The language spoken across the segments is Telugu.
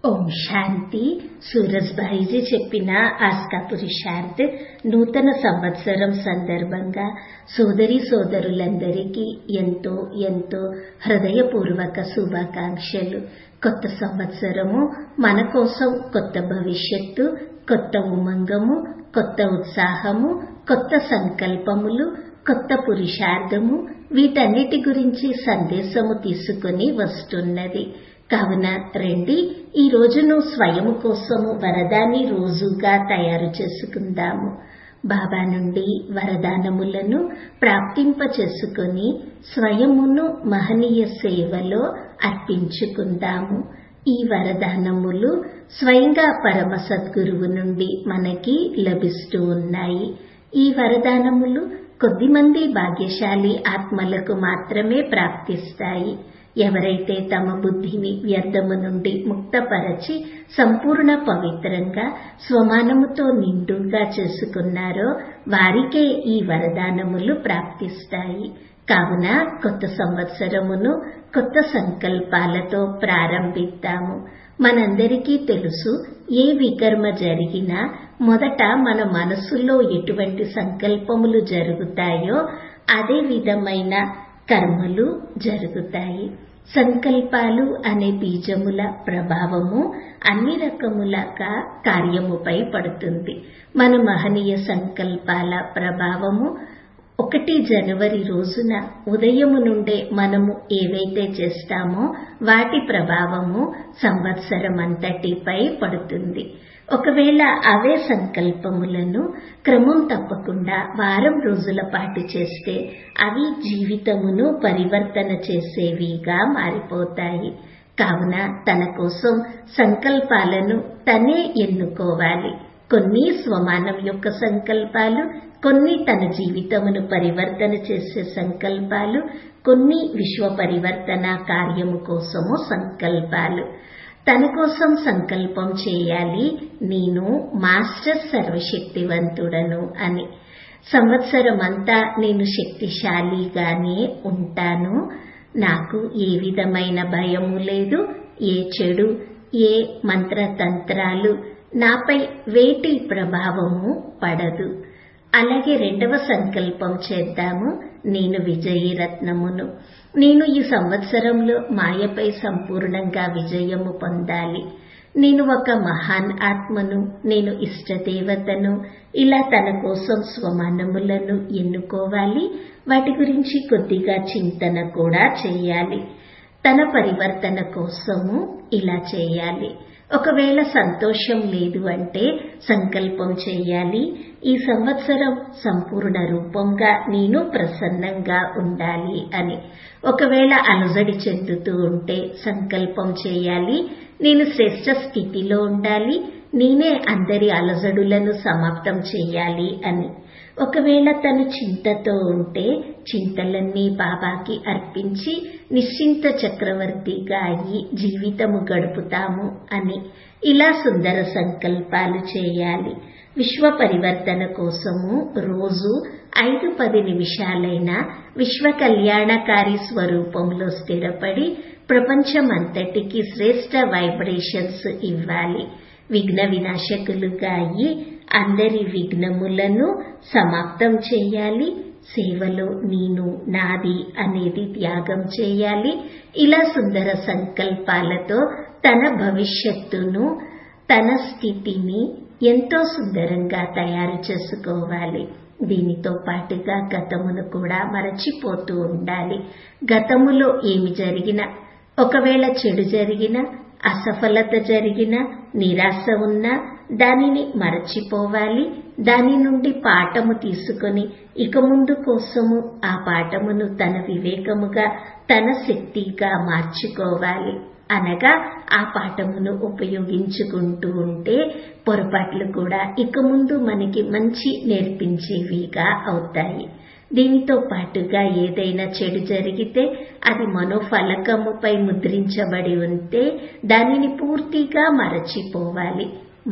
ఓం శాంతి సూరజ్భాయిజీ చెప్పిన ఆస్కా పురుషార్థ్ నూతన సంవత్సరం సందర్భంగా సోదరి సోదరులందరికీ ఎంతో ఎంతో హృదయపూర్వక శుభాకాంక్షలు కొత్త సంవత్సరము మన కోసం కొత్త భవిష్యత్తు కొత్త ఉమంగము కొత్త ఉత్సాహము కొత్త సంకల్పములు కొత్త పురుషార్థము వీటన్నిటి గురించి సందేశము తీసుకుని వస్తున్నది కావున రండి ఈ రోజును స్వయము కోసము వరదాని రోజుగా తయారు చేసుకుందాము బాబా నుండి వరదానములను ప్రాప్తింప చేసుకొని స్వయమును మహనీయ సేవలో అర్పించుకుందాము ఈ వరదానములు స్వయంగా పరమ సద్గురువు నుండి మనకి లభిస్తూ ఉన్నాయి ఈ వరదానములు కొద్దిమంది భాగ్యశాలి ఆత్మలకు మాత్రమే ప్రాప్తిస్తాయి ఎవరైతే తమ బుద్ధిని వ్యర్థము నుండి ముక్తపరచి సంపూర్ణ పవిత్రంగా స్వమానముతో నిండుగా చేసుకున్నారో వారికే ఈ వరదానములు ప్రాప్తిస్తాయి కావున కొత్త సంవత్సరమును కొత్త సంకల్పాలతో ప్రారంభిద్దాము మనందరికీ తెలుసు ఏ వికర్మ జరిగినా మొదట మన మనసులో ఎటువంటి సంకల్పములు జరుగుతాయో అదే విధమైన కర్మలు జరుగుతాయి సంకల్పాలు అనే బీజముల ప్రభావము అన్ని రకములగా కార్యముపై పడుతుంది మన మహనీయ సంకల్పాల ప్రభావము ఒకటి జనవరి రోజున ఉదయము నుండే మనము ఏవైతే చేస్తామో వాటి ప్రభావము సంవత్సరం అంతటిపై పడుతుంది ఒకవేళ అవే సంకల్పములను క్రమం తప్పకుండా వారం రోజుల పాటు చేస్తే అవి జీవితమును పరివర్తన చేసేవిగా మారిపోతాయి కావున తన కోసం సంకల్పాలను తనే ఎన్నుకోవాలి కొన్ని స్వమానం యొక్క సంకల్పాలు కొన్ని తన జీవితమును పరివర్తన చేసే సంకల్పాలు కొన్ని విశ్వ పరివర్తన కార్యము కోసము సంకల్పాలు తన కోసం సంకల్పం చేయాలి నేను మాస్టర్ సర్వశక్తివంతుడను అని సంవత్సరం అంతా నేను శక్తిశాలిగానే ఉంటాను నాకు ఏ విధమైన భయము లేదు ఏ చెడు ఏ మంత్రతంత్రాలు నాపై వేటి ప్రభావము పడదు అలాగే రెండవ సంకల్పం చేద్దాము నేను విజయీ రత్నమును నేను ఈ సంవత్సరంలో మాయపై సంపూర్ణంగా విజయము పొందాలి నేను ఒక మహాన్ ఆత్మను నేను ఇష్టదేవతను ఇలా తన కోసం స్వమానములను ఎన్నుకోవాలి వాటి గురించి కొద్దిగా చింతన కూడా చేయాలి తన పరివర్తన కోసము ఇలా చేయాలి ఒకవేళ సంతోషం లేదు అంటే సంకల్పం చేయాలి ఈ సంవత్సరం సంపూర్ణ రూపంగా నేను ప్రసన్నంగా ఉండాలి అని ఒకవేళ అలజడి చెందుతూ ఉంటే సంకల్పం చేయాలి నేను శ్రేష్ట స్థితిలో ఉండాలి నేనే అందరి అలజడులను సమాప్తం చేయాలి అని ఒకవేళ తను చింతతో ఉంటే చింతలన్నీ బాబాకి అర్పించి నిశ్చింత చక్రవర్తిగా అయ్యి జీవితము గడుపుతాము అని ఇలా సుందర సంకల్పాలు చేయాలి విశ్వ పరివర్తన కోసము రోజు ఐదు పది నిమిషాలైనా విశ్వ కళ్యాణకారి స్వరూపంలో స్థిరపడి ప్రపంచమంతటికి శ్రేష్ట వైబ్రేషన్స్ ఇవ్వాలి విఘ్న వినాశకులుగా అయ్యి అందరి విఘ్నములను సమాప్తం చేయాలి సేవలో నేను నాది అనేది త్యాగం చేయాలి ఇలా సుందర సంకల్పాలతో తన భవిష్యత్తును తన స్థితిని ఎంతో సుందరంగా తయారు చేసుకోవాలి దీనితో పాటుగా గతమును కూడా మరచిపోతూ ఉండాలి గతములో ఏమి జరిగినా ఒకవేళ చెడు జరిగినా అసఫలత జరిగిన నిరాశ ఉన్నా దానిని మరచిపోవాలి దాని నుండి పాఠము తీసుకొని ఇక ముందు కోసము ఆ పాఠమును తన వివేకముగా తన శక్తిగా మార్చుకోవాలి అనగా ఆ పాఠమును ఉపయోగించుకుంటూ ఉంటే పొరపాట్లు కూడా ఇక ముందు మనకి మంచి నేర్పించేవిగా అవుతాయి దీనితో పాటుగా ఏదైనా చెడు జరిగితే అది మనోఫలకముపై ముద్రించబడి ఉంటే దానిని పూర్తిగా మరచిపోవాలి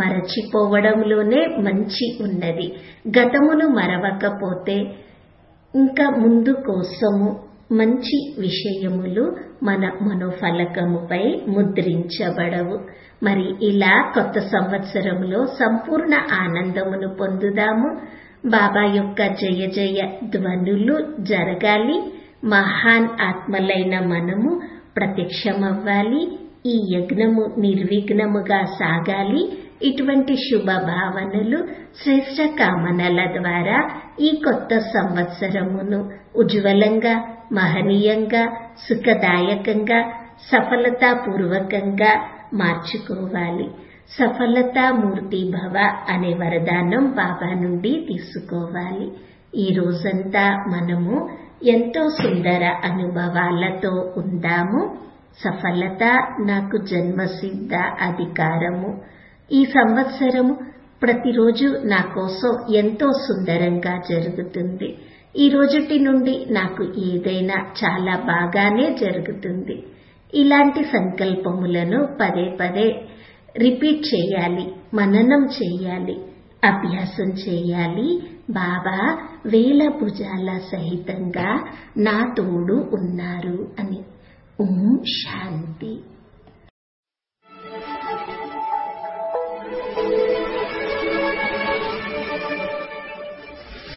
మరచిపోవడంలోనే మంచి ఉన్నది గతమును మరవకపోతే ఇంకా ముందు కోసము మంచి విషయములు మన మనోఫలకముపై ముద్రించబడవు మరి ఇలా కొత్త సంవత్సరంలో సంపూర్ణ ఆనందమును పొందుదాము బాబా యొక్క జయ జయ ధ్వనులు జరగాలి మహాన్ ఆత్మలైన మనము ప్రత్యక్షమవ్వాలి ఈ యజ్ఞము నిర్విఘ్నముగా సాగాలి ఇటువంటి శుభ భావనలు శ్రేష్ట కామనల ద్వారా ఈ కొత్త సంవత్సరమును ఉజ్వలంగా మహనీయంగా సుఖదాయకంగా సఫలతాపూర్వకంగా మార్చుకోవాలి సఫలతామూర్తి భవ అనే వరదానం బాబా నుండి తీసుకోవాలి ఈ రోజంతా మనము ఎంతో సుందర అనుభవాలతో ఉందాము సఫలత నాకు జన్మసిద్ధ అధికారము ఈ సంవత్సరము ప్రతిరోజు నా కోసం ఎంతో సుందరంగా జరుగుతుంది ఈ రోజుటి నుండి నాకు ఏదైనా చాలా బాగానే జరుగుతుంది ఇలాంటి సంకల్పములను పదే పదే రిపీట్ చేయాలి మననం చేయాలి అభ్యాసం చేయాలి బాబా వేల భుజాల సహితంగా నా తోడు ఉన్నారు అని ఓం శాంతి